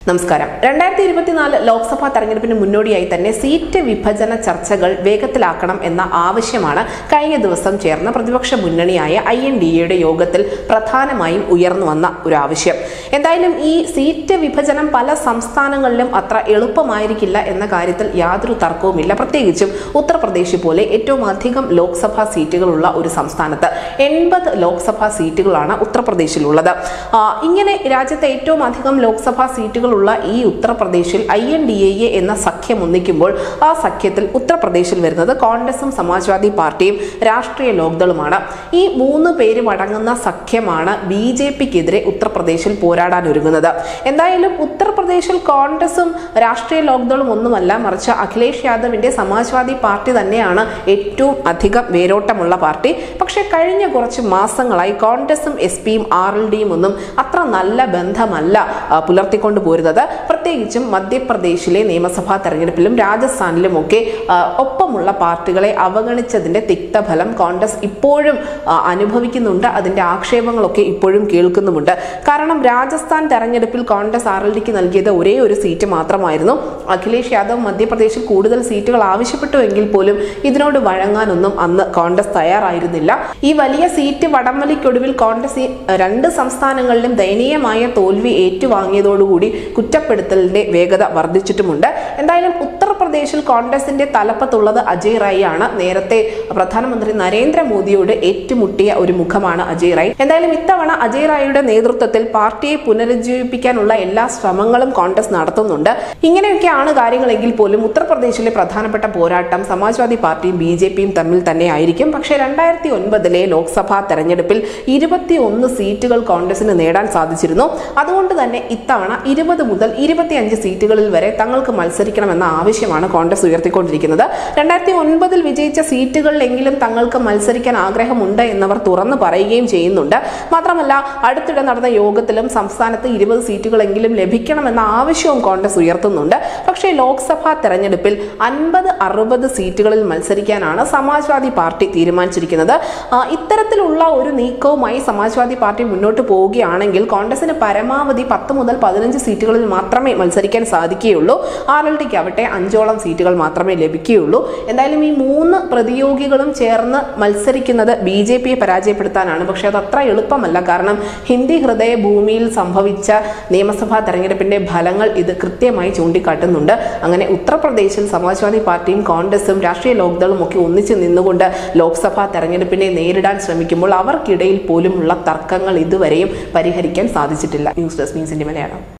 നമസ്കാരം രണ്ടായിരത്തി ഇരുപത്തിനാല് ലോക്സഭാ തെരഞ്ഞെടുപ്പിന് മുന്നോടിയായി തന്നെ സീറ്റ് വിഭജന ചർച്ചകൾ വേഗത്തിലാക്കണം എന്ന ആവശ്യമാണ് കഴിഞ്ഞ ദിവസം ചേർന്ന പ്രതിപക്ഷ മുന്നണിയായ ഐ എൻ ഡി എയുടെ യോഗത്തിൽ പ്രധാനമായും ഉയർന്നു വന്ന ഒരു ആവശ്യം എന്തായാലും ഈ സീറ്റ് വിഭജനം പല സംസ്ഥാനങ്ങളിലും അത്ര എളുപ്പമായിരിക്കില്ല എന്ന കാര്യത്തിൽ യാതൊരു തർക്കവുമില്ല പ്രത്യേകിച്ചും ഉത്തർപ്രദേശ് പോലെ ഏറ്റവും അധികം ലോക്സഭാ സീറ്റുകളുള്ള ഒരു സംസ്ഥാനത്ത് എൺപത് ലോക്സഭാ സീറ്റുകളാണ് ഉത്തർപ്രദേശിലുള്ളത് ആ, ഇങ്ങനെ രാജ്യത്തെ ഏറ്റവും അധികം ലോക്സഭാ സീറ്റുകളുള്ള ഈ ഉത്തർപ്രദേശിൽ I N D A A എന്ന സഖ്യം ഒന്നിക്കുമ്പോൾ ആ സഖ്യത്തിൽ ഉത്തർപ്രദേശിൽ വരുന്നത് കോൺഗ്രസും സമാജ്വാദി പാർട്ടിയും രാഷ്ട്രീയ ലോക്ദളുമാണ് ഈ മൂന്ന് പേരും അടങ്ങുന്ന സഖ്യമാണ് ബി ജെ പിക്കെതിരെ ഉത്തർപ്രദേശിൽ പോരാടാൻ ഒരുങ്ങുന്നത് എന്തായാലും ഉത്തർപ്രദേശിൽ കോൺഗ്രസും രാഷ്ട്രീയ ലോക്ദളും ഒന്നുമല്ല മറിച്ച് അഖിലേഷ് യാദവിന്റെ സമാജ്വാദി പാർട്ടി തന്നെയാണ് ഏറ്റവും അധികം വേരോട്ടമുള്ള പാർട്ടി പക്ഷേ കഴിഞ്ഞ കുറച്ച് മാസങ്ങളായി കോൺഗ്രസും എസ് പിയും ആർ എൽ ഡിയും ഒന്നും അത്ര നല്ല ബന്ധമല്ല ആ, പുലർത്തിക്കൊണ്ട് പോരുന്നത് പ്രത്യേകിച്ചും മധ്യപ്രദേശിലെ നിയമസഭാ തെരഞ്ഞെടുപ്പിലും രാജസ്ഥാനിലും ഒക്കെ ആ, ഒപ്പമുള്ള പാർട്ടികളെ അവഗണിച്ചതിന്റെ തിക്തഫലം കോൺഗ്രസ് ഇപ്പോഴും ആ, അനുഭവിക്കുന്നുണ്ട് അതിന്റെ ആക്ഷേപങ്ങളൊക്കെ ഇപ്പോഴും കേൾക്കുന്നുമുണ്ട് കാരണം രാജസ്ഥാൻ തെരഞ്ഞെടുപ്പിൽ കോൺഗ്രസ് ആർ എൽ ഡിക്ക് നൽകിയത് ഒരേ ഒരു സീറ്റ് മാത്രമായിരുന്നു അഖിലേഷ് യാദവ് മധ്യപ്രദേശിൽ കൂടുതൽ സീറ്റുകൾ ആവശ്യപ്പെട്ടു എങ്കിൽ പോലും ഇതിനോട് വഴങ്ങാനൊന്നും അന്ന് കോൺഗ്രസ് തയ്യാറായിരുന്നില്ല ഈ വലിയ സീറ്റ് വടംവലിക്കൊടുവിൽ കോൺഗ്രസ് ഈ രണ്ട് സംസ്ഥാനങ്ങളിലും ദയനീയമായ തോൽവി ഏറ്റുവാങ്ങിയതോടുകൂടി കുറ്റപ്പെടുത്തലിന്റെ വേഗത വർദ്ധിച്ചിട്ടുമുണ്ട് എന്തായാലും ഉത്തർപ്രദേശിൽ കോൺഗ്രസിന്റെ തലപ്പത്തുള്ളത് അജയ് റായി ആണ് നേരത്തെ പ്രധാനമന്ത്രി നരേന്ദ്രമോദിയോട് ഏറ്റുമുട്ടിയ ഒരു മുഖമാണ് അജയ് റായ് എന്തായാലും ഇത്തവണ അജയ് റായിയുടെ നേതൃത്വത്തിൽ പാർട്ടിയെ പുനരുജ്ജീവിപ്പിക്കാനുള്ള എല്ലാ ശ്രമങ്ങളും കോൺഗ്രസ് നടത്തുന്നുണ്ട് ഇങ്ങനെയൊക്കെയാണ് കാര്യങ്ങളെങ്കിൽ പോലും ഉത്തർപ്രദേശിലെ പ്രധാനപ്പെട്ട പോരാട്ടം സമാജ്വാദി പാർട്ടിയും ബി ജെ പിയും തമ്മിൽ തന്നെ ആയിരിക്കും പക്ഷേ രണ്ടായിരത്തി ഒൻപതിലെ ലോക്സഭാ തെരഞ്ഞെടുപ്പിൽ ഇരുപത്തി ഒന്ന് സീറ്റുകൾ കോൺഗ്രസിന് നേടാൻ സാധിച്ചിരുന്നു അതുകൊണ്ട് തന്നെ ഇത്തവണ ഇരുപത് മുതൽ ഇരുപത്തിയഞ്ച് സീറ്റുകളിൽ വരെ തങ്ങൾക്ക് മത്സരിക്കണമെന്ന ആവശ്യമാണ് കോൺഗ്രസ് ഉയർത്തിക്കൊണ്ടിരിക്കുന്നത് രണ്ടായിരത്തി ഒൻപതിൽ വിജയിച്ച സീറ്റുകളിലെങ്കിലും തങ്ങൾക്ക് മത്സരിക്കാൻ ആഗ്രഹമുണ്ട് എന്നവർ തുറന്നു പറയുകയും ചെയ്യുന്നുണ്ട് മാത്രമല്ല അടുത്തിടെ നടന്ന യോഗത്തിലും സംസ്ഥാനത്ത് ഇരുപത് സീറ്റുകളെങ്കിലും ലഭിക്കണമെന്ന ആവശ്യവും കോൺഗ്രസ് ഉയർത്തുന്നുണ്ട് പക്ഷേ ലോക്സഭാ തെരഞ്ഞെടുപ്പിൽ അൻപത് അറുപത് സീറ്റുകളിൽ മത്സരിക്കാനാണ് സമാജ്വാദി പാർട്ടി തീരുമാനിച്ചിരിക്കുന്നത് ആ, ഇത്തരത്തിലുള്ള ഒരു നീക്കവുമായി സമാജ്വാദി പാർട്ടി മുന്നോട്ട് പോവുകയാണെങ്കിൽ കോൺഗ്രസിന് പരമാവധി പത്ത് മുതൽ പതിനഞ്ച് സീറ്റുകളിൽ മാത്രമേ മത്സരിക്കാൻ സാധിക്കുകയുള്ളൂ ആർ എൽ ഡിക്ക് ആവട്ടെ അഞ്ചോളം സീറ്റുകൾ മാത്രമേ ലഭിക്കുകയുള്ളൂ എന്തായാലും ഈ മൂന്ന് പ്രതിയോഗികളും ചേർന്ന് മത്സരിക്കുന്നത് ബി ജെ പിയെ പരാജയപ്പെടുത്താനാണ് പക്ഷേ അത് അത്ര എളുപ്പമല്ല കാരണം ഹിന്ദി ഹൃദയ ഭൂമിയിൽ സംഭവിച്ച നിയമസഭാ തെരഞ്ഞെടുപ്പിന്റെ ഫലങ്ങൾ ഇത് കൃത്യമായി ചൂണ്ടിക്കാട്ടുന്നുണ്ട് അങ്ങനെ ഉത്തർപ്രദേശിൽ സമാജ്വാദി പാർട്ടിയും കോൺഗ്രസും രാഷ്ട്രീയ ലോക്ദളും ഒക്കെ ഒന്നിച്ചു നിന്നുകൊണ്ട് ലോക്സഭാ തെരഞ്ഞെടുപ്പിനെ നേരിടാൻ ശ്രമിക്കുമ്പോൾ അവർക്കിടയിൽ പോലുമുള്ള തർക്കങ്ങൾ ഇതുവരെയും പരിഹരിക്കാൻ സാധിച്ചിട്ടില്ല ന്യൂസ് ഡെസ്ക് ന്യൂസിന്റെ മലയാളം